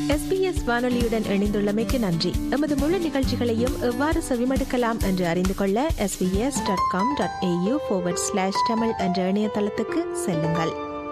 SBS வானொலியுடன் இணைந்துள்ளமைக்கு நன்றி எமது முழு நிகழ்ச்சிகளையும் எவ்வாறு செவிமடுக்கலாம் என்று அறிந்து கொள்ள SBS dot com dot AU slash Tamil என்ற இணையதளத்துக்கு செல்லுங்கள்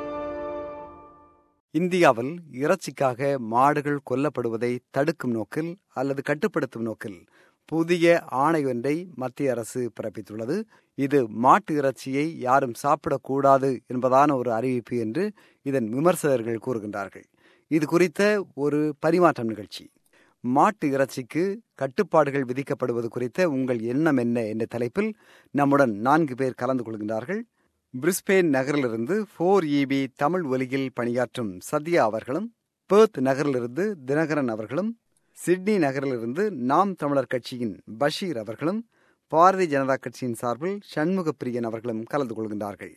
இந்தியாவில் இறைச்சிக்காக மாடுகள் கொல்லப்படுவதை தடுக்கும் நோக்கில் அல்லது கட்டுப்படுத்தும் நோக்கில் புதிய ஆணை ஒன்றை மத்திய அரசு பிறப்பித்துள்ளது இது மாட்டு இறைச்சியை யாரும் சாப்பிடக்கூடாது என்பதான ஒரு அறிவிப்பு என்று இதன் விமர்சகர்கள் கூறுகின்றார்கள் இது குறித்த ஒரு பரிமாற்றம் நிகழ்ச்சி மாட்டு இறைச்சிக்கு கட்டுப்பாடுகள் விதிக்கப்படுவது குறித்த உங்கள் எண்ணம் என்ன என்ற தலைப்பில் நம்முடன் நான்கு பேர் கலந்து கொள்கின்றார்கள் பிரிஸ்பேன் நகரிலிருந்து ஃபோர் இபி தமிழ் ஒலியில் பணியாற்றும் சத்யா அவர்களும் பேர்த் நகரிலிருந்து தினகரன் அவர்களும் சிட்னி நகரிலிருந்து நாம் தமிழர் கட்சியின் பஷீர் அவர்களும் பாரதிய ஜனதா கட்சியின் சார்பில் சண்முக பிரியன் அவர்களும் கலந்து கொள்கின்றார்கள்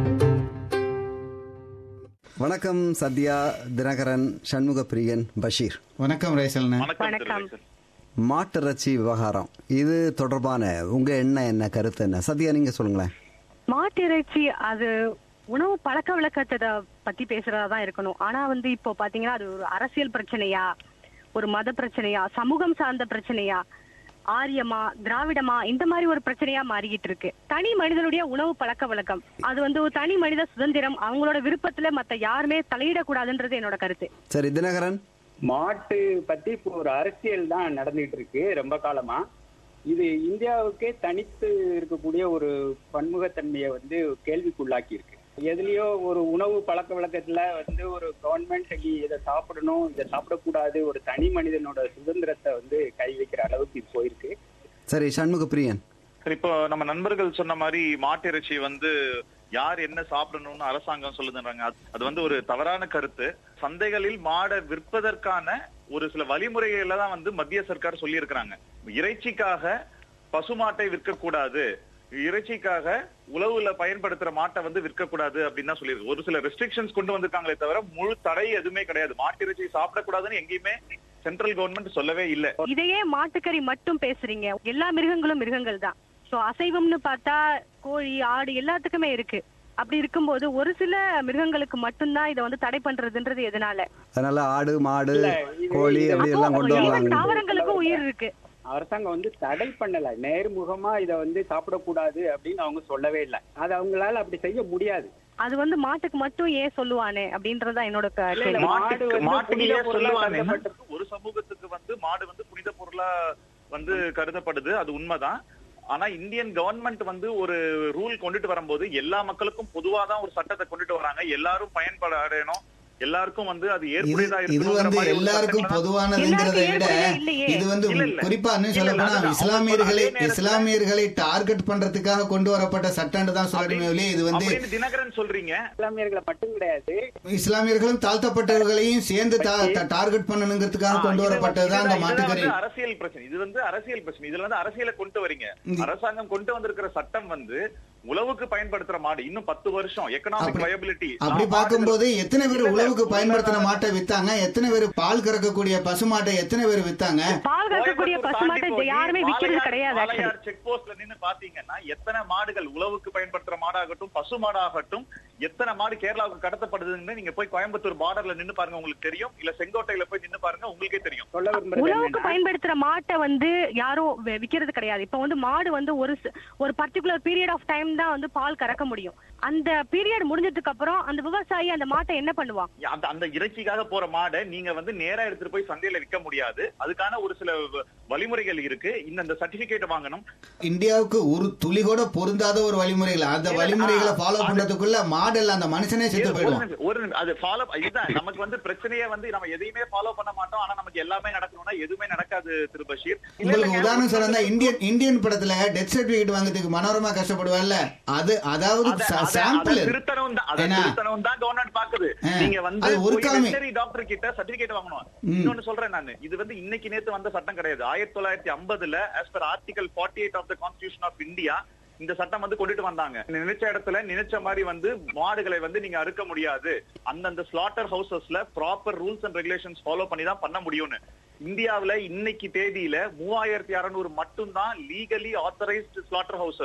வணக்கம் சத்யா தினகரன் சண்முக பிரியன் பஷீர் வணக்கம் ரேசல்ண்ணே வணக்கம் மாட்டிறைச்சி விவகாரம் இது தொடர்பான உங்க எண்ணம் என்ன கருத்து என்ன சத்யா நீங்க சொல்லுங்களேன் மாட்டிறைச்சி அது உணவு பழக்க வழக்கத்தை பத்தி பேசுறதா தான் இருக்கணும் ஆனா வந்து இப்போ பாத்தீங்கன்னா அது ஒரு அரசியல் பிரச்சனையா ஒரு மத பிரச்சனையா சமூகம் சார்ந்த பிரச்சனையா ஆரியமா திராவிடமா இந்த மாதிரி ஒரு பிரச்சனையா மாறிக்கிட்டு இருக்கு தனி மனிதனுடைய உணவு பழக்க வழக்கம் அது வந்து ஒரு தனி மனித சுதந்திரம் அவங்களோட விருப்பத்துல மத்த யாருமே தலையிடக்கூடாதுன்றது என்னோட கருத்து சரி தினகரன் மாட்டு பத்தி இப்போ ஒரு அரசியல் தான் நடந்துகிட்டு இருக்கு ரொம்ப காலமா இது இந்தியாவுக்கே தனித்து இருக்கக்கூடிய ஒரு பன்முகத்தன்மையை வந்து கேள்விக்குள்ளாக்கி இருக்கு எதுலயோ ஒரு உணவு பழக்க வழக்கத்துல வந்து ஒரு கவர்மெண்ட் இதை சாப்பிடணும் இதை சாப்பிடக்கூடாது ஒரு தனி மனிதனோட சுதந்திரத்தை வந்து கை வைக்கிற அளவுக்கு இது போயிருக்கு சரி சண்முக பிரியன் சரி இப்போ நம்ம நண்பர்கள் சொன்ன மாதிரி மாட்டு இறைச்சி வந்து யார் என்ன சாப்பிடணும்னு அரசாங்கம் சொல்லுதுன்றாங்க அது- அது வந்து ஒரு தவறான கருத்து சந்தைகளில் மாடை விற்பதற்கான ஒரு சில வழிமுறைகளை தான் வந்து மத்திய சர்க்கார் சொல்லி இருக்கிறாங்க இறைச்சிக்காக பசுமாட்டை விற்கக்கூடாது இறைச்சிக்காக உழவுல பயன்படுத்துற மாட்டை வந்து விற்கக்கூடாது அப்படின்னு தான் சொல்லியிருக்கு ஒரு சில ரெஸ்ட்ரிக்ஷன்ஸ் கொண்டு வந்திருக்காங்களே தவிர முழு தடை எதுவுமே கிடையாது மாட்டு இறைச்சி சாப்பிடக்கூடாதுன்னு எங்கேயுமே சென்ட்ரல் கவர்மெண்ட் சொல்லவே இல்லை இதையே மாட்டுக்கறி மட்டும் பேசுறீங்க எல்லா மிருகங்களும் மிருகங்கள் தான் சோ அசைவம்னு பார்த்தா கோழி ஆடு எல்லாத்துக்குமே இருக்கு அப்படி இருக்கும்போது ஒரு சில மிருகங்களுக்கு மட்டும்தான் இதை வந்து தடை பண்றதுன்றது எதனால அதனால ஆடு மாடு இல்ல, இது- கோழி இது- அப்படி எல்லாம் கொண்டு even வருவாங்க தாவரங்களுக்கும் உயிர் இருக்கு அரசாங்கம் வந்து தடை பண்ணல நேர்முகமா இதை வந்து சாப்பிடக்கூடாது அப்படின்னு அவங்க சொல்லவே இல்லை அது அவங்களால அப்படி செய்ய முடியாது அது வந்து மாட்டுக்கு மட்டும் ஏன் சொல்லுவானே அப்படின்றதுதான் என்னோட க- இல்ல, கேள்வி இல்ல, மாடு மாட்டுக்கு வந்து மாட்டுக்கு புனித ஏன் பொருளா சொல்லுவாங்கன்னா, கருதப்பட்டிருக்கு. ஒரு சமூகத்துக்கு வந்து மாடு வந்து புனித பொருளா வந்து கருதப்படுது அது உண்மைதான் ஆனா இந்தியன் கவர்மெண்ட் வந்து ஒரு ரூல் கொண்டுட்டு வரும்போது எல்லா மக்களுக்கும் பொதுவா தான் ஒரு சட்டத்தை கொண்டுட்டு வராங்க எல்லாரும் பயன்பட அடையணும் எல்லாருக்கும் வந்து அது இது ஏற்புடையதா இது இருக்கணுங்கிற வந்து மாதிரி ஒரு எல்லாருக்கும் சட்டங்களை தான் பொதுவானதுங்கிறதை விட எல்லாருக்கும் இல்லையே. இது வந்து இல்ல, இல்ல. குறிப்பா இன்னும் இல்ல, சொல்ல இல்ல, போனா அதுதான். இஸ்லாமியர்களை அதே நேரத்துல- இஸ்லாமியர்களை டார்கெட் பண்றதுக்காக கொண்டு வரப்பட்ட சட்டம்னு தான் சொல்லணுமே ஒழிய இது வந்து அப்படின்னு தினகரன் சொல்றீங்க இஸ்லாமியர்களை மட்டும் கிடையாது இஸ்லாமியர்களும் தாழ்த்தப்பட்டவர்களையும் சேர்ந்து டார்கெட் பண்ணணுங்கிறதுக்காக கொண்டு இது வரப்பட்டதுதான் அந்த இதுதான் மாட்டுக்கறி வந்து அரசியல் பிரச்சனை இது வந்து அரசியல் பிரச்சனை இதுல வந்து அரசியலை கொண்டு வரீங்க இது- அரசாங்கம் கொண்டு வந்திருக்கிற சட்டம் வந்து உழவுக்கு பயன்படுத்துற மாடு இன்னும் பத்து வருஷம் எக்கனாமிக் அப்படி- வயபிலிட்டி அப்படி பார்க்கும்போது எத்தனை பேர் உழவுக்கு பயன்படுத்தின மாட்டை வித்தாங்க எத்தனை பேர் பால் கறக்கக்கூடிய பசுமாட்டை எத்தனை பேர் வித்தாங்க பால் கறக்கக்கூடிய பசுமாட்டை இது யாருமே விக்கிறது கிடையாது actually. செக் போஸ்ட்ல நின்னு பாத்தீங்கன்னா எத்தனை மாடுகள் உழவுக்கு பயன்படுத்துற மாடாகட்டும் பசு மாடாகட்டும் எத்தனை மாடு கேரளாவுக்கு கடத்தப்படுதுன்னு நீங்க போய் கோயம்புத்தூர் பார்டர்ல நின்னு பாருங்க உங்களுக்கு தெரியும் இல்ல செங்கோட்டையில போய் நின்னு பாருங்க உங்களுக்கே தெரியும் சொல்ல விரும்புறது உழவுக்கு என்னன்னா, பயன்படுத்துற மாட்டை வந்து யாரும் வி- விக்கிறது கிடையாது இப்ப வந்து மாடு வந்து ஒரு சி- ஒரு பர்டிகுலர் பீரியட் ஆஃப் டைம் தான் வந்து பால் கறக்க முடியும் அந்த பீரியட் முடிஞ்சதுக்கு அப்புறம் அந்த விவசாயி அந்த மாட்டை என்ன பண்ணுவான் அந்த அந்த இறைச்சிக்காக போற மாடை நீங்க வந்து நேரா எடுத்துட்டு போய் சந்தையில விற்க முடியாது அதுக்கான ஒரு சில வ- வழிமுறைகள் இருக்கு இந்த இந்த சர்டிபிகேட் வாங்கணும் இந்தியாவுக்கு ஒரு துளி கூட பொருந்தாத ஒரு வழிமுறைகள் அந்த இல்ல, வழிமுறைகளை ஆ, ஃபாலோ அது- பண்றதுக்குள்ள மாடல் அந்த மனுஷனே செத்து ஒரு போயிடும் நிமிஷம், ஒரு நிமிஷம். அது ஃபாலோ இதுதான் நமக்கு வந்து பிரச்சனையே வந்து நம்ம எதையுமே ஃபாலோ பண்ண மாட்டோம் ஆனா நமக்கு எல்லாமே நடக்கணும்னா எதுவுமே நடக்காது திரு பஷீர் இல்ல, உங்களுக்கு இல்லைங்க, உதாரணம் ஒரு சொல்லா இந்தியன் இந்தியன் படத்துல டெத் சர்டிபிகேட் வாங்குறதுக்கு மனோரமா கஷ்டப்படுவார்ல அது அதாவது அத- அத- சாம்பிள் அத திருத்தணும் தான் அத ஏன்னா? திருத்தணும் தான் கவர்மெண்ட் பாக்குது ஆ, நீங்க வந்து அது ஒரு காமி. வெட்டரி டாக்டர் கிட்ட சர்டிபிகேட் வாங்கணும் இன்னொன்னு சொல்றேன் நான் இது வந்து இன்னைக்கு நேத்து வந்த சட்டம் கிடையாது ஆயிரத்தி தொள்ளாயிரத்தி ஐம்பதுல as per article forty eight of the constitution of India இந்த சட்டம் வந்து கொண்டுட்டு வந்தாங்க நினைச்ச இடத்துல நினைச்ச மாதிரி வந்து மாடுகளை வந்து நீங்க அறுக்க முடியாது அந்தந்த ஸ்லாட்டர் ஹவுசஸ்ல proper rules and regulations follow பண்ணி தான் பண்ண முடியும்னு இந்தியாவுல இன்னைக்கு தேதியில மூவாயிரத்தி அறுநூறு மட்டும்தான் லீகலி ஆத்தரைஸ்டு ஸ்லாட்டர் ஹவுசஸ்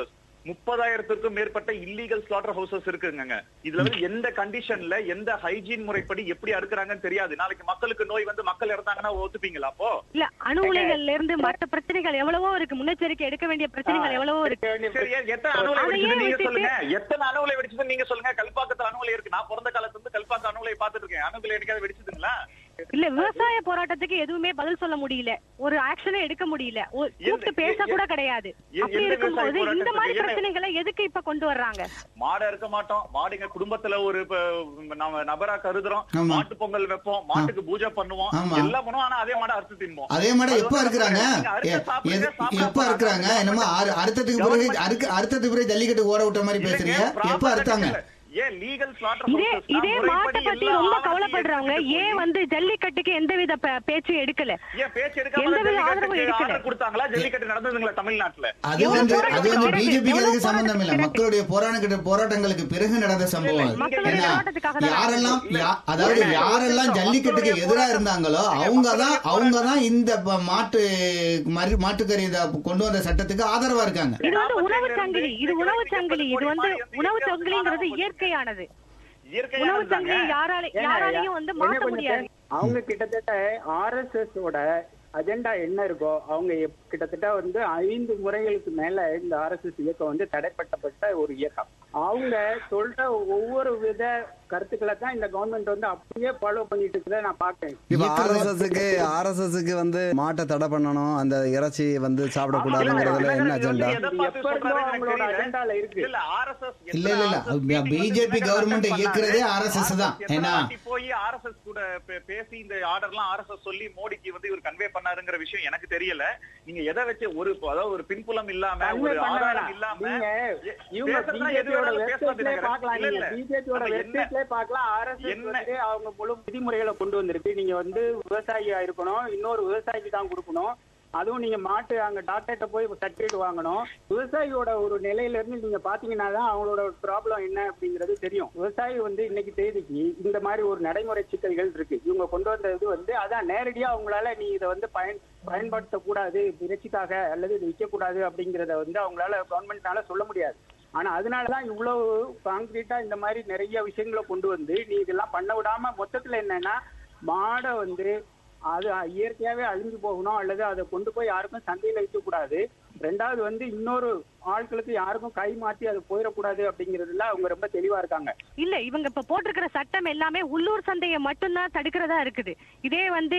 முப்பதாயிரத்திற்கும் மேற்பட்ட இல்லீகல் ஸ்லாட்டர் ஹவுசஸ் இருக்குங்க இதுல வந்து எந்த கண்டிஷன்ல எந்த ஹைஜீன் முறைப்படி எப்படி அறுக்குறாங்கன்னு தெரியாது நாளைக்கு மக்களுக்கு நோய் வந்து மக்கள் இறந்தாங்கன்னா ஒத்துப்பீங்களா அப்போ இல்ல அணு உலைகள்ல இருந்து மற்ற பிரச்சனைகள் எவ்வளவோ இருக்கு முன்னெச்சரிக்கை எடுக்க வேண்டிய பிரச்சனைகள் எவ்வளவோ இருக்கு சரி ஏன் எத்தனை அணு உலை அதை வெடிச்சது ஏன் நீங்க விட்டுட்டு- சொல்லுங்க எத்தனை அணு உலை வெடிச்சது நீங்க சொல்லுங்க கல்பாக்கத்துல அணு உலை இருக்கு நான் பிறந்த காலத்துல இருந்து கல்பாக்க அணு உலை பார்த்துட்டு இருக்கேன் அணு உலை என்னைக்காவது வெடிச்சதுங்களா இல்ல விவசாய போராட்டத்துக்கு எதுவுமே பதில் சொல்ல முடியல ஒரு ஆக்ஷனே எடுக்க முடியல ஒரு கூப்பிட்டு எந்த- பேச எ- கூட கிடையாது எ- அப்படி எந்த இருக்கும்போது விவசாய இந்த மாதிரி போராட்டத்துக்கு பிரச்சனைகளை எதுக்கு இப்ப கொண்டு வர்றாங்க மாடை இருக்க மாட்டோம் மாடுங்க குடும்பத்துல ஒரு இப்ப நம்ம நபரா கருதுறோம் ஆமா. மாட்டு பொங்கல் வைப்போம் மாட்டுக்கு பூஜை பண்ணுவோம் ஆமா. எல்லாம் பண்ணுவோம் ஆனா அதே மாடை அறுத்து தின்போம் அதே மாதிரி அது எப்ப வந்து இருக்கிறாங்க நீங்க அறுத்து எ- சாப்பிடுங்க, எது- சாப்பிடாம எப்ப இருக்கிறாங்க சாப்பிடாம என்னமோ அறு- அறுத்ததுக்கு பிறகு அறுக்க அறுத்ததுக்கு பிறகு ஜல்லிக்கட்டு ஓட விட்ட மாதிரி இல்லைங்க, பேசுறீங்க proper எப்ப அறுத்தாங்க இல்ல. ஏன் லீகல் ஸ்லாட்டர் இதே இதே மாட்டை பத்தி ரொம்ப கவலைப்படுறவங்க ஏன் வந்து ஜல்லிக்கட்டுக்கு எந்தவித பே- பேச்சும் எடுக்கல ஏன் பேச்சு எடுக்காம எந்தவித ஜல்லிக்கட்டுக்கு ஆதரவும் எடுக்கல. ஆர்டர் கொடுத்தாங்களா ஜல்லிக்கட்டு நடந்ததுங்களா தமிழ்நாட்டுல அது எவ்வளவு வந்து போராட்டம் அது வந்து நடக்குது? பிஜேபிக்கு எவ்வளவு அதுக்கு சம்பந்தம் இல்ல போராட்டம் மக்களுடைய போராட்ட போராட்டங்களுக்கு பிறகு நடந்த சம்பவம் அது. மக்களுடைய ஏன்னா போராட்டத்துக்காக தான் யாரெல்லாம் இல்ல. யா- அதாவது இல்ல. யாரெல்லாம் ஜல்லிக்கட்டுக்கு மக்களுடைய எதிரா போராட்டம். இருந்தாங்களோ இல்ல, அவங்க தான் மக்களுடைய அவங்க தான் இந்த ப- மாட்டு மறு மாட்டுக்கறி இத கொண்டு வந்த சட்டத்துக்கு ஆதரவா இருக்காங்க இது வந்து உணவு நாற்பத்தி சங்கிலி ரெண்டு இது உணவு இருந்து சங்கிலி இது வந்து கோடி உணவு மாடு சங்கிலிங்கிறது வந்து இயற்கையானது உணவு இயற்கையானது சங்கிலி யாரால ஏங்க, யாராலையும் வந்து என்ன மாற்ற கொஞ்சம் முடியாது பே- அவங்க கிட்டத்தட்ட ஆர்எஸ்எஸ் ஓட அஜெண்டா என்ன இருக்கோ அவங்க எப்- கிட்டத்தட்ட வந்து ஐந்து முறைகளுக்கு மேல இந்த ஆர்எஸ்எஸ் இயக்கம் வந்து தடைப்பட்டப்பட்ட ஒரு இயக்கம் அவங்க சொல்ற ஒவ்வொரு வித கருத்துக்களை தான் இந்த கவர்மெண்ட் வந்து அப்படியே ஃபாலோ பண்ணிட்டு இருக்கதை நான் பாக்கேன் இப்ப இயக்குறது- ஆர்எஸ்எஸ்க்கு ஆர்எஸ்எஸ்க்கு வந்து மாட்டை தடை பண்ணணும் அந்த இறைச்சி வந்து சாப்பிடக்கூடாதுங்கிறதுல என்ன அஜெண்டா எப்ப இருந்தோ அவங்களோட அஜெண்டால இருக்கு இல்ல ஆர்எஸ்எஸ் இல்ல, இல்ல, இல்ல. BJP government இயக்குறதே RSS தான். ஏன்னா- போய் ஆர்எஸ்எஸ் கூட பே- பேசி இந்த ஆர்டர்லாம் ஆர்எஸ்எஸ் சொல்லி மோடிக்கு வந்து இவர் கன்வே பண்ணாருங்கிற விஷயம் எனக்கு தெரியல நீங்க எதை வச்சு ஒரு அதாவது ஒரு பின்புலம் இல்லாம கன்வே ஒரு பண்ண ஆதாரம் வேணாம். இல்லாம நீங்க எ- இவங்க பேசுறதுனா எது பிஜேபியோட வேணாலும் பேசலாம் வெப்சைட்லயே தினகரன். பார்க்கலாம் இல்ல, நீங்க இல்ல. பிஜேபியோட நம்ம என்ன- வெப்சைட்லயே பார்க்கலாம் ஆர்எஸ்எஸ் என்ன- வந்து அவங்க முழு விதிமுறைகளை கொண்டு வந்திருக்கு நீங்க வந்து விவசாயியா இருக்கணும் இன்னொரு விவசாயிக்கு தான் கொடுக்கணும் அதுவும் நீங்க மாட்டு அங்க டாக்டர்கிட்ட போய் சர்டிபிகேட் வாங்கணும் விவசாயியோட ஒரு நிலையில இருந்து நீங்க பாத்தீங்கன்னா தான் அவங்களோட ப்ராப்ளம் என்ன அப்படிங்கிறது தெரியும் விவசாயி வந்து இன்னைக்கு தேதிக்கு இந்த மாதிரி ஒரு நடைமுறை சிக்கல்கள் இருக்கு இவங்க கொண்டு வந்தது வந்து அதான் நேரடியா அவங்களால நீ இதை வந்து பயன் பயன்படுத்தக்கூடாது இறைச்சிக்காக அல்லது இது விற்கக்கூடாது அப்படிங்கறத வந்து அவங்களால கவர்மெண்ட்னால சொல்ல முடியாது ஆனா அதனாலதான் இவ்வளவு கான்கிரீட்டா இந்த மாதிரி நிறைய விஷயங்களை கொண்டு வந்து நீ இதெல்லாம் பண்ண விடாம மொத்தத்துல என்னன்னா மாடை வந்து அது இயற்கையாவே அழிஞ்சு போகணும் அல்லது அதை கொண்டு போய் யாருக்கும் சந்தையில வைக்க கூடாது ரெண்டாவது வந்து இன்னொரு ஆட்களுக்கு யாருக்கும் கை மாத்தி அது போயிடக்கூடாது அப்படிங்கறதுல அவங்க ரொம்ப தெளிவா இருக்காங்க இல்ல இவங்க இப்ப போட்டிருக்கிற சட்டம் எல்லாமே உள்ளூர் சந்தையை மட்டும்தான் தடுக்கிறதா இருக்குது இதே வந்து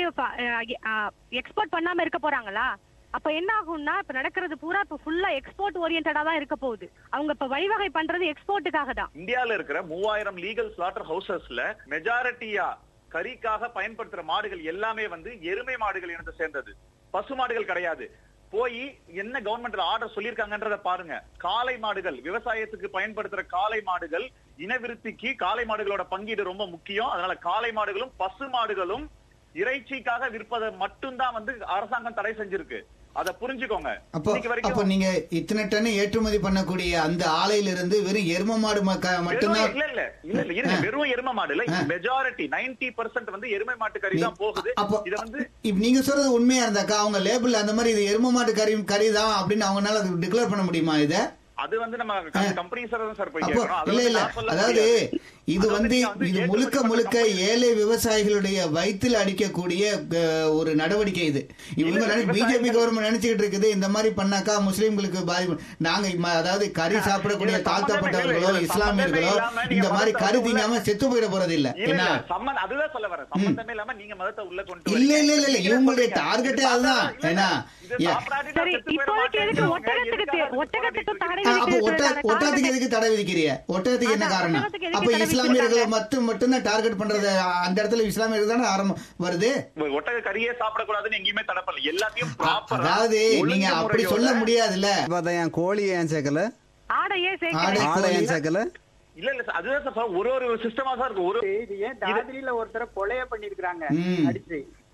எக்ஸ்போர்ட் பண்ணாம இருக்க போறாங்களா அப்ப என்ன ஆகும்னா இப்ப நடக்கிறது பூரா இப்ப ஃபுல்லா எக்ஸ்போர்ட் ஓரியன்டா தான் இருக்க போகுது அவங்க இப்ப வழிவகை பண்றது எக்ஸ்போர்ட்டுக்காக தான் இந்தியால இருக்கிற மூவாயிரம் லீகல் ஸ்லாட்டர் ஹவுசஸ்ல மெஜாரிட்டியா கறிக்காக பயன்படுத்துற மாடுகள் எல்லாமே வந்து எருமை மாடுகள் இனத்தை சேர்ந்தது பசு மாடுகள் கிடையாது போய் என்ன கவர்மெண்ட்ல ஆர்டர் சொல்லிருக்காங்கன்றத பாருங்க காளை மாடுகள் விவசாயத்துக்கு பயன்படுத்துற காளை மாடுகள் இனவிருத்திக்கு காளை மாடுகளோட பங்கீடு ரொம்ப முக்கியம் அதனால காளை மாடுகளும் பசு மாடுகளும் இறைச்சிக்காக விற்பதை மட்டும்தான் வந்து அரசாங்கம் தடை செஞ்சிருக்கு அத புரிஞ்சுக்கோங்க அப்போ இன்னைக்கு அப்போ வரைக்கும் நீங்க இத்தனை டன் ஏற்றுமதி பண்ணக்கூடிய அந்த ஆலையில இருந்து வெறும் எரும மாடு மக்க- வெறும் மட்டும்தான் இல்ல இல்ல இல்ல இல்ல இருங்க ஆ. வெறும் எருமை மாடு இல்ல ஆ. மெஜாரிட்டி 90% வந்து எருமை மாட்டு கறி தான் போகுது அப்போ இத வந்து இப்ப நீங்க சொல்றது உண்மையா இருந்தாக்கா அவங்க லேபிள் அந்த மாதிரி இது எரும மாட்டு கறி கறி தான் அப்படின்னு அவங்கனால டிக்ளேர் பண்ண முடியுமா இத அது வந்து நம்ம கம்பெனி சார் சார் போய் அப்போ கேட்கணும் அதை இல்ல வந்து இல்ல நான் சொல்ல அதாவது முடியாது. இது அது வந்து வந்து நீங்க வந்து இது ஏற்றுமதி முழுக்க பண்ண முழுக்க company- ஏழை விவசாயிகளுடைய வயிற்றில் அடிக்கக்கூடிய அஹ், ஒரு நடவடிக்கை இது இவங்க இல்ல, பிஜேபி விவசாயிகள் கவர்மெண்ட் நினைச்சுக்கிட்டு இருக்குது இந்த மாதிரி பண்ணாக்கா முஸ்லீம்களுக்கு பாதிப்பு நாங்க ம- அதாவது கறி சாப்பிடக்கூடிய இதுல தாழ்த்தப்பட்டவர்களோ சம்பந்தமே இல்ல, இஸ்லாமியர்களோ சம்பந்தமே இல்லாம இந்த நீங்க மாதிரி மதத்தை கறி உள்ள- திங்காம செத்து போயிட போறது இல்ல இல்ல, என்ன இல்ல, சம்மந்த- அதுதான் சொல்ல வரேன் சம்பந்தமே இல்லாம நீங்க மதத்தை உள்ள கொண்டு இல்ல, வரீங்க. இல்ல, இல்ல, இல்ல, நீங்க இவங்களுடைய சொல்றீங்க. target-ஏ இது அதுதான். சாப்பிடாத- இல்ல, ஏன்னா, இது ஏ- சாப்பிடாதே நான் சரி செத்து போயிட இப்போதைக்கு எதுக்கு மாட்டேன்னு ஒட்டகத்துக்கு தே- எதுக்காக ஒட்டகத்துக்கு போராடிட்டு தடை ஆ, அப்போ ஒட்ட விதிக்கிறதுக்கான ஒட்டகத்துக்கு காரணம் எதுக்கு தடை விதிக்கிறீங்க ஒட்டகத்துக்கு என்ன அதான், காரணம் ஒட்டகத்துக்கு எதுக்கு அப்ப தடை இஸ்லாமியர்களை விதிக்கிறாங்க? மட்டும் மட்டும்தான் டார்கெட் பண்றது அந்த இடத்துல இஸ்லாமியர்கள் தானே ஆரம்பம் வருது ஒட்டக கறியே சாப்பிடக்கூடாதுன்னு எங்கேயுமே தடை பண்ணல எல்லாத்தையும் அ- ப்ராப்பரா அதாவது நீங்க அப்படி சொல்ல முடியாதுல்ல பார்த்தா என் கோழி ஏன் சேர்க்கல ஆடையே ஆடை- சேர்க்கிறேன் ஆடை ஏன் சேர்க்கல இல்ல இல்ல சார் அதுதான் சார் ஒரு ஒரு சிஸ்டமா தான் இருக்கு ஒரு இது ஏன் தாதிரியில ஒருத்தரை கொலைய பண்ணிருக்காங்க ம். அடிச்சு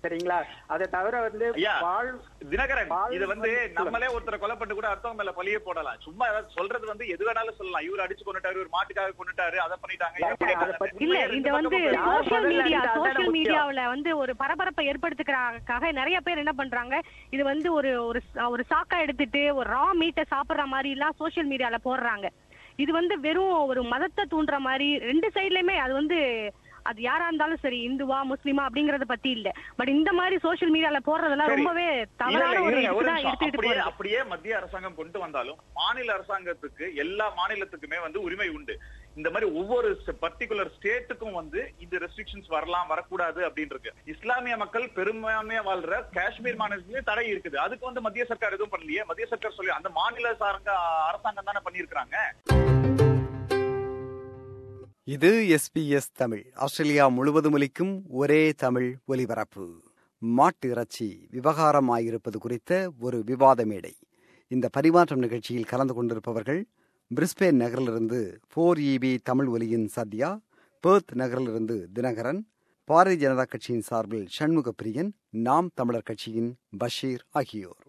சரிங்களா அதை தவிர வந்து ஐயா, பால் தினகரன் பால் இது வந்து வந்து நம்மளே ஒருத்தரை கொலை பண்ணி கூட அடுத்தவங்க மேல பழிய போடலாம் சும்மா ஏதாவது சொல்றது வந்து எது வேணாலும் சொல்லலாம் இவர் அடிச்சு கொண்டுட்டாரு இவர் மாட்டுக்காக கொண்டுட்டாரு அதை பண்ணிட்டாங்க இதை பண்ணிட்டாங்க. இல்ல ரெண்டு இந்த வந்து பக்கமும் யார் சோசியல் முதல்ல மீடியா அடிச்சா அதானே சோசியல் முக்கியம். மீடியாவுல வந்து ஒரு பரபரப்பை ஏற்படுத்துக்கிறதுக்காக நிறைய பேர் என்ன பண்றாங்க இது வந்து ஒரு ஒரு ஒரு சாக்கா எடுத்துட்டு ஒரு ரா மீட்டை சாப்பிடுற மாதிரி எல்லாம் சோசியல் மீடியால போடுறாங்க இது வந்து வெறும் ஒரு மதத்தை தூண்டுற மாதிரி ரெண்டு சைட்லயுமே அது வந்து அது யாரா இருந்தாலும் சரி இந்துவா முஸ்லிமா அப்படிங்கறத பத்தி இல்ல பட் இந்த மாதிரி சோசியல் மீடியால போடுறதெல்லாம் சரி. ரொம்பவே இல்ல, தவறான இல்ல, ஒரு இருங்க, ஒரு இதுதான் நிமிஷம். எடுத்துட்டு அப்படியே போறது அப்படியே மத்திய அரசாங்கம் கொண்டு வந்தாலும் மாநில அரசாங்கத்துக்கு எல்லா மாநிலத்துக்குமே வந்து உரிமை உண்டு இந்த மாதிரி ஒவ்வொரு பர்டிகுலர் ஸ்டேட்டுக்கும் வந்து இந்த ரெஸ்ட்ரிக்ஷன்ஸ் வரலாம் வரக்கூடாது அப்படின்னு இருக்கு இஸ்லாமிய மக்கள் பெரும்பான்மையா வாழ்ற காஷ்மீர் மாநிலத்திலயும் தடை இருக்குது அதுக்கு வந்து மத்திய சர்க்கார் எதுவும் பண்ணலையே மத்திய சர்க்கார் சொல்லி அந்த மாநில சார்ந்த அரசாங்கம் தானே பண்ணியிருக்கிறாங்க இது எஸ்பிஎஸ் தமிழ் ஆஸ்திரேலியா முழுவதும் ஒலிக்கும் ஒரே தமிழ் ஒலிபரப்பு மாட்டு இறைச்சி விவகாரமாயிருப்பது குறித்த ஒரு விவாத மேடை இந்த பரிமாற்றம் நிகழ்ச்சியில் கலந்து கொண்டிருப்பவர்கள் பிரிஸ்பேன் நகரிலிருந்து போர் இபி தமிழ் ஒலியின் சத்யா பேர்த் நகரிலிருந்து தினகரன் பாரதிய ஜனதா கட்சியின் சார்பில் சண்முக பிரியன் நாம் தமிழர் கட்சியின் பஷீர் ஆகியோர்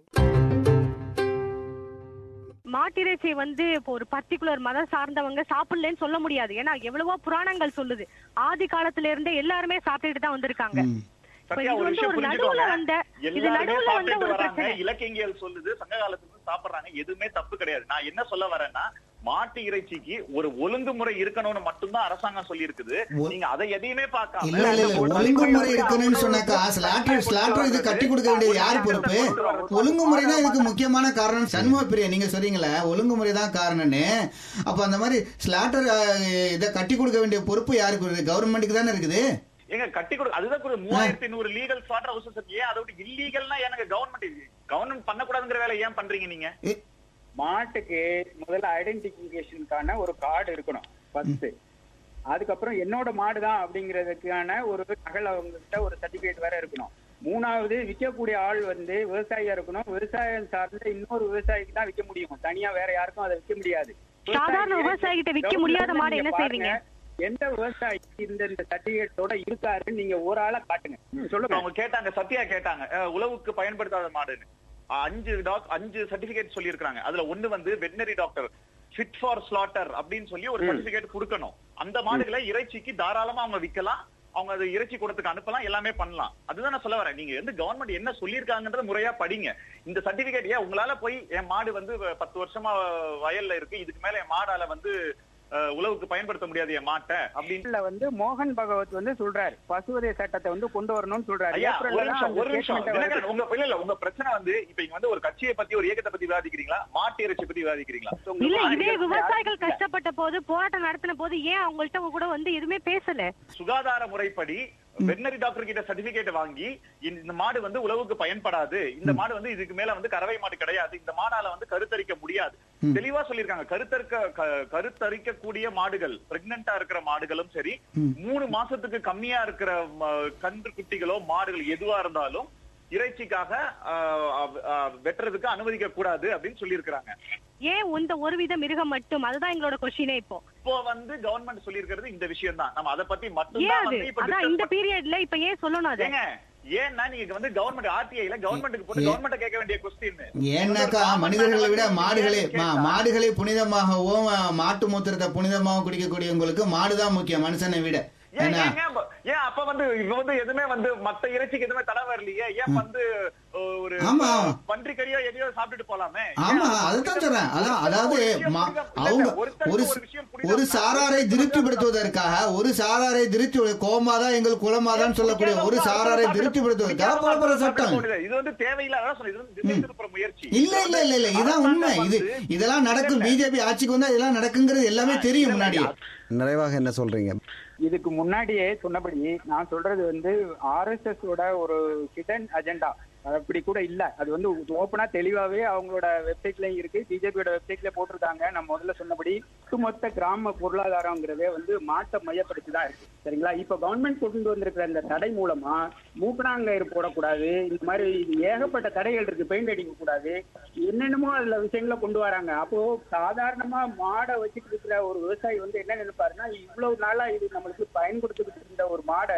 மாட்டிறைச்சி வந்து இப்போ ஒரு பர்டிகுலர் மதம் சார்ந்தவங்க சாப்பிடலன்னு சொல்ல முடியாது ஏன்னா எவ்வளவோ புராணங்கள் சொல்லுது ஆதி காலத்துல இருந்தே எல்லாருமே சாப்பிட்டுட்டு தான் வந்திருக்காங்க இப்ப சத்யா, இது ஒரு வந்து விஷயம் ஒரு நடுவுல புரிஞ்சுக்கோங்க. வந்த இது எல்லாருமே நடுவுல வந்த சாப்பிட்டுட்டு ஒரு வராங்க பிரச்சனை இலக்கியங்கள் சொல்லுது சங்க காலத்துல இருந்து சாப்பிடுறாங்க எதுவுமே தப்பு கிடையாது நான் என்ன சொல்ல வரேன்னா மாட்டு இறைச்சிக்கு ஒரு ஒழுங்குமுறை இருக்கணும்னு மட்டும்தான் அரசாங்கம் சொல்லி இருக்குது ஒ- நீங்க அதை எதையுமே பார்க்காம இல்ல இல்ல இல்ல ஒழுங்குமுறை இருக்கணும்னு சொன்னாக்கா ஸ்லாட்டர் ஸ்லாட்டர் இது கட்டி கொடுக்க வேண்டியது யார் பொறுப்பு ஒழுங்குமுறை தான் இதுக்கு முக்கியமான காரணம் சண்முக பிரியா நீங்க சொல்றீங்களே ஒழுங்குமுறை தான் காரணம்னு அப்ப அந்த மாதிரி ஸ்லாட்டர் இதை கட்டி கொடுக்க வேண்டிய பொறுப்பு யாருக்கு இருக்குது கவர்மெண்ட்டுக்கு தானே இருக்குது எங்க கட்டி கொடு அதுதான் ஒரு மூவாயிரத்தி நூறு லீகல் ஸ்லாட்டர் ஹவுசஸ் இருக்கு ஏன் அதை விட்டு இல்லீகல்னா எனக்கு கவர்மெண்ட் கவர்மெண்ட் பண்ணக்கூடாதுங்கிற வேலை ஏன் பண்றீங்க நீங்க ஏ, மாட்டுக்கு முதல்ல ஐடென்டிபிகேஷனுக்கான ஒரு கார்டு இருக்கணும் ஃபர்ஸ்ட் அதுக்கப்புறம் என்னோட மாடு தான் அப்படிங்கிறதுக்கான ஒரு நகல் அவங்ககிட்ட ஒரு சர்டிபிகேட் வேற இருக்கணும் மூணாவது விற்கக்கூடிய ஆள் வந்து விவசாயியா இருக்கணும் விவசாயம் சார்ந்த இன்னொரு விவசாயிக்கு தான் விற்க முடியும் தனியா வேற யாருக்கும் அதை விற்க முடியாது சாதாரண விவசாயிகிட்ட விற்க முடியாத மாடு என்ன பாருங்க, செய்வீங்க? எந்த விவசாயி இந்த இந்த சர்டிபிகேட்டோட இருக்காருன்னு நீங்க ஒரு ஆளை காட்டுங்க ம், சொல்லுங்க அவங்க கேட்டாங்க சத்யா கேட்டாங்க அஹ், உழவுக்கு பயன்படுத்தாத மாடுன்னு அஹ், அஞ்சு டாக் அஞ்சு சர்டிபிகேட் சொல்லி அதுல ஒண்ணு வந்து veterinary doctor fit for slaughter அப்படின்னு சொல்லி ஒரு சர்டிபிகேட் கொடுக்கணும் அந்த மாடுகளை இறைச்சிக்கு தாராளமா அவங்க விக்கலாம் அவங்க அது இறைச்சி கூடத்துக்கு அனுப்பலாம் எல்லாமே பண்ணலாம் அதுதான் நான் சொல்ல வரேன் நீங்க வந்து கவர்மெண்ட் என்ன சொல்லியிருக்காங்கன்றத முறையா படிங்க இந்த சர்டிபிகேட் ஏன் உங்களால போய் என் மாடு வந்து பத்து வருஷமா வயல்ல இருக்கு இதுக்கு மேல என் மாடால வந்து அஹ், உழவுக்கு பயன்படுத்த முடியாது என் மாட்டை அப்படின்னு இதுல வந்து மோகன் பகவத் வந்து சொல்றாரு பசுவதை சட்டத்தை வந்து கொண்டு வரணும்னு சொல்றாரு ஐயா ஏப்ரல்ல ஒரு தான் நிமிஷம் அந்த ஒரு நிமிஷம் statement வருது. தினகரன், உங்க இல்ல இல்ல உங்க பிரச்சனை வந்து இப்ப இங்க வந்து ஒரு கட்சியை பத்தி ஒரு இயக்கத்தை பத்தி விவாதிக்கிறீங்களா மாட்டு இறைச்சி பத்தி விவாதிக்கிறீங்களா இல்ல இதே விவசாயிகள் கஷ்டப்பட்ட போது போராட்டம் நடத்தின போது ஏன் அவங்கள்ட்ட கூட வந்து எதுவுமே பேசல சுகாதார முறைப்படி வெட்டினரி டாக்டர் கிட்ட சர்டிபிகேட் வாங்கி இந்த மாடு வந்து உழவுக்கு பயன்படாது இந்த மாடு வந்து இதுக்கு மேல வந்து கறவை மாடு கிடையாது இந்த மாடால வந்து கருத்தரிக்க முடியாது தெளிவா சொல்லியிருக்காங்க கருத்தரிக்க க- கருத்தரிக்கக்கூடிய மாடுகள் பிரெக்னெண்டா இருக்கிற மாடுகளும் சரி மூணு மாசத்துக்கு கம்மியா இருக்கிற ம- கன்று குட்டிகளோ மாடுகள் எதுவா இருந்தாலும் இறைச்சிக்காக ஆஹ், ஆஹ், ஆஹ், வெட்டுறதுக்கு அனுமதிக்க கூடாது அப்படின்னு சொல்லியிருக்கிறாங்க ஏன் இந்த ஒரு வித மிருகம் மட்டும் அதுதான் எங்களோட கொஸ்டினே இப்போ இப்போ வந்து கவர்மெண்ட் சொல்லியிருக்கிறது இந்த விஷயம் தான் நம்ம அதை பத்தி ஏன் மட்டும்தான் அது வந்து இப்ப அதான் discuss இந்த பீரியட்ல இப்ப ஏன் சொல்லணும் அது ஏங்க ஏன்னா நீங்க வந்து கவர்மெண்ட் ஆர்டிஐல கவர்மெண்ட்டுக்கு போட்டு கவர்மெண்ட் கேட்க வேண்டிய கொஸ்டின் ஏன்னாக்கா மனிதர்களை விட மாடுகளை மா- மாடுகளை புனிதமாகவும் அஹ், மாட்டு மூத்திரத்தை புனிதமாகவும் குடிக்கக்கூடியவங்களுக்கு மாடுதான் முக்கியம் மனுஷனை விட ஏன் ஏன்னா ஏங்க அப்ப- ஏன் அப்ப வந்து இவ வந்து எதுவுமே வந்து மத்த இறைச்சிக்கு எதுவுமே தடை வரலையே ஏன் வந்து அஹ், ஒரு ஆமா. பன்றி கறியோ எதையோ சாப்பிட்டுட்டு போலாமே ஆமா ஏன் அதுதான் சொல்றேன் அதான் அதாவது ஒரு விஷயம் மா- புரிதம் இல்ல, அவங்க ஒருத்தருக்கு ஒரு ஒரு விஷயம் புரிதம் ஒரு தான். சாராரை திருப்திப்படுத்துவதற்காக ஒரு சாராரை திருப்தி கோமாதான் எங்கள் குலமாதான் சொல்லக்கூடிய ஒரு சாராரை திருப்திப்படுத்துவதற்காக போடப்படுற சட்டம் இது வந்து தேவையில்லாத சொன்னது இது வந்து திசை திருப்புற முயற்சி இல்ல இல்ல இல்ல இல்ல இதான் உண்மை இது இதெல்லாம் நடக்கும் பிஜேபி ஆட்சிக்கு வந்தா இதெல்லாம் நடக்குங்கிறது எல்லாமே தெரியும் முன்னாடி நிறைவாக என்ன சொல்றீங்க இதுக்கு முன்னாடியே சொன்னபடி நான் சொல்றது வந்து ஆர்எஸ்எஸ் ஓட ஒரு ஹிடன் அஜெண்டா அப்படி கூட இல்ல அது வந்து ஓப்பனா தெளிவாவே அவங்களோட வெப்சைட்லயும் இருக்கு பிஜேபியோட வெப்சைட்ல போட்டிருக்காங்க நான் முதல்ல சொன்னபடி ஒட்டுமொத்த கிராம பொருளாதாரங்கிறதே வந்து மாட்டை மையப்படுத்தி தான் இருக்கு சரிங்களா இப்ப கவர்மெண்ட் கொண்டு வந்திருக்கிற இந்த தடை மூலமா மூக்கணாங்கயிறு போடக்கூடாது இந்த மாதிரி ஏகப்பட்ட தடைகள் இருக்கு பெயிண்ட் அடிக்க கூடாது என்னென்னமோ அதுல விஷயங்களை கொண்டு வராங்க அப்போ சாதாரணமா மாடை வச்சுட்டு இருக்கிற ஒரு விவசாயி வந்து என்ன நினைப்பாருன்னா இவ்வளவு நாளா இது நம்மளுக்கு பயன்படுத்திக்கிட்டு இருந்த ஒரு மாடை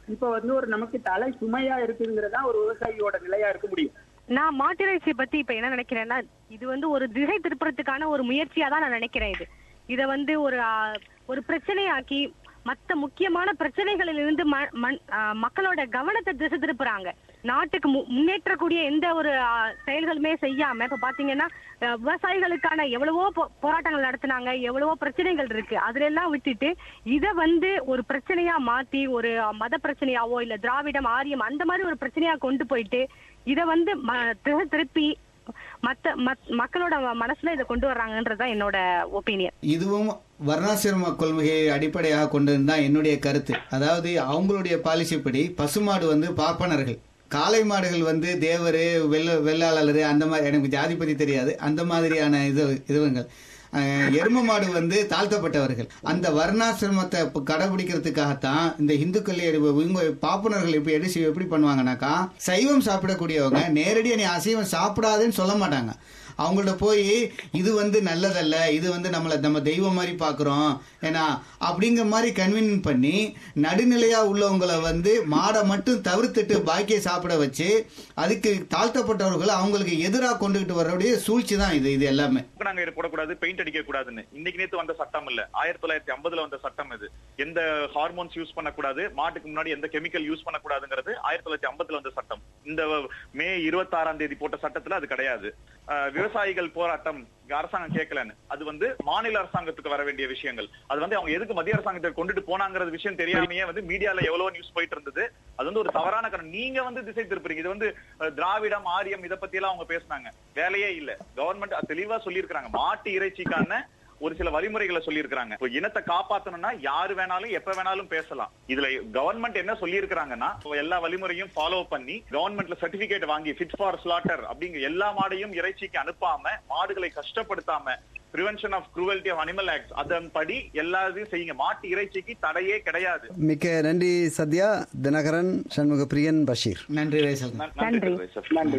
இப்ப வந்து ஒரு நமக்கு தலை சுமையா இருக்குங்கிறதா ஒரு விவசாயியோட நிலையா இருக்க முடியும் நான் மாட்டிறைச்சியை பத்தி இப்ப என்ன நினைக்கிறேன்னா இது வந்து ஒரு திசை திருப்புறதுக்கான ஒரு முயற்சியா தான் நான் நினைக்கிறேன் இது இத வந்து ஒரு ஆ, ஒரு பிரச்சனையாக்கி மத்த முக்கியமான பிரச்சனைகளில் இருந்து ம- மண்- ஆ, மக்களோட கவனத்தை திசை திருப்புறாங்க நாட்டுக்கு மு- முன்னேற்றக்கூடிய எந்த ஒரு ஆ, செயல்களுமே செய்யாம இப்ப பாத்தீங்கன்னா ஆ, விவசாயிகளுக்கான எவ்வளவோ போ- போராட்டங்கள் நடத்துனாங்க எவ்வளவோ பிரச்சனைகள் இருக்கு அதுல எல்லாம் விட்டுட்டு இத வந்து ஒரு பிரச்சனையா மாத்தி ஒரு ஆ, மத பிரச்சனையாவோ இல்ல திராவிடம் ஆரியம் அந்த மாதிரி ஒரு பிரச்சனையா கொண்டு போயிட்டு இத வந்து ம- திசை திருப்பி மத்த மத்- மக்களோட மனசுல இதை கொண்டு வர்றாங்கன்றதுதான் என்னோட ஒப்பீனியன் இதுவும் வர்ணாசிரம கொள்கையை அடிப்படையாக கொண்டது தான் என்னுடைய கருத்து அதாவது அவங்களுடைய பாலிசி படி பசுமாடு வந்து பார்ப்பனர்கள் காளை மாடுகள் வந்து தேவர் வெள்ள வெள்ளாளர் அந்த மாதிரி எனக்கு ஜாதி பத்தி தெரியாது அந்த மாதிரியான இது இதுவங்கள் அஹ், எரும மாடு வந்து தாழ்த்தப்பட்டவர்கள் அந்த வர்ணாசிரமத்தை இப்ப கடைபிடிக்கிறதுக்காகத்தான் இந்த இந்துக்கள் இவங்க பாப்புனர்கள் இப்ப எப்படி செய்ய- எப்படி பண்ணுவாங்கன்னாக்கா சைவம் சாப்பிடக்கூடியவங்க நேரடியாக நீ அசைவம் சாப்பிடாதேன்னு சொல்ல மாட்டாங்க அவங்கள்ட்ட போய் இது வந்து நல்லதல்ல இது வந்து நம்மளை நம்ம தெய்வம் மாதிரி பார்க்குறோம் ஏன்னா அப்படிங்கிற மாதிரி கன்வின் பண்ணி நடுநிலையா உள்ளவங்களை வந்து மாடை மட்டும் தவிர்த்துட்டு பாக்கியை சாப்பிட வச்சு அதுக்கு தாழ்த்தப்பட்டவர்கள் அவங்களுக்கு எதிராக கொண்டுகிட்டு வரக்கூடிய சூழ்ச்சி தான் இது இது எல்லாமே நாங்க இது போடக்கூடாது பெயிண்ட் அடிக்க கூடாதுன்னு இன்னைக்கு நேத்து வந்த சட்டம் இல்ல ஆயிரத்தி தொள்ளாயிரத்தி ஐம்பதுல வந்த சட்டம் இது எந்த ஹார்மோன்ஸ் யூஸ் பண்ணக்கூடாது மாட்டுக்கு முன்னாடி எந்த கெமிக்கல் யூஸ் பண்ணக்கூடாதுங்கிறது ஆயிரத்தி தொள்ளாயிரத்தி ஐம்பதுல வந்த சட்டம் இந்த மே இருபத்தி ஆறாம் தேதி போட்ட சட்டத்துல அது கிடையாது அஹ், விவசாயிகள் போராட்டம் இங்க அரசாங்கம் கேட்கலன்னு அது வந்து மாநில அரசாங்கத்துக்கு வர வேண்டிய விஷயங்கள் அது வந்து அவங்க எதுக்கு மத்திய அரசாங்கத்தை கொண்டுட்டு போனாங்கிறது விஷயம் தெரியாமையே வந்து மீடியால எவ்வளவு நியூஸ் போயிட்டு இருந்தது அது வந்து ஒரு தவறான காரணம் நீங்க வந்து திசை திருப்புறீங்க இது வந்து அஹ், திராவிடம் ஆரியம் இத பத்தி எல்லாம் அவங்க பேசுனாங்க வேலையே இல்ல கவர்மெண்ட் தெளிவா சொல்லியிருக்காங்க மாட்டு இறைச்சிக்கான ஒரு சில வழிமுறைகளை சொல்லியிருக்காங்க இப்போ இனத்தை காப்பாத்தணும்னா யாரு வேணாலும் எப்ப வேணாலும் பேசலாம் இதுல கவர்மெண்ட் என்ன சொல்லியிருக்காங்கன்னா இப்போ எல்லா வழிமுறையும் ஃபாலோ பண்ணி கவர்மெண்ட்ல சர்டிபிகேட் வாங்கி ஃபிட் ஃபார் ஸ்லாட்டர் அப்படிங்கிற எல்லா மாடையும் இறைச்சிக்கு அனுப்பாம மாடுகளை கஷ்டப்படுத்தாம prevention of cruelty of animal act அதன்படி எல்லாத்தையும் செய்யுங்க மாட்டு இறைச்சிக்கு தடையே கிடையாது மிக்க நன்றி சத்யா தினகரன் சண்முக பிரியன் பஷீர் நன்றி ரேசல் ந- நன்றி சார். நன்றி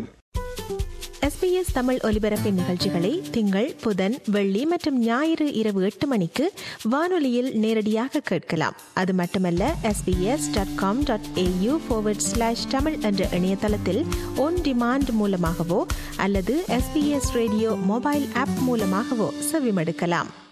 எஸ்பிஎஸ் தமிழ் ஒலிபரப்பின் நிகழ்ச்சிகளை திங்கள் புதன் வெள்ளி மற்றும் ஞாயிறு இரவு எட்டு மணிக்கு வானொலியில் நேரடியாக கேட்கலாம் அது மட்டுமல்ல SBS dot com dot AU slash Tamil என்ற இணையதளத்தில் ஒன் டிமாண்ட் மூலமாகவோ அல்லது எஸ்பிஎஸ் ரேடியோ மொபைல் ஆப் மூலமாகவோ செவிமடுக்கலாம்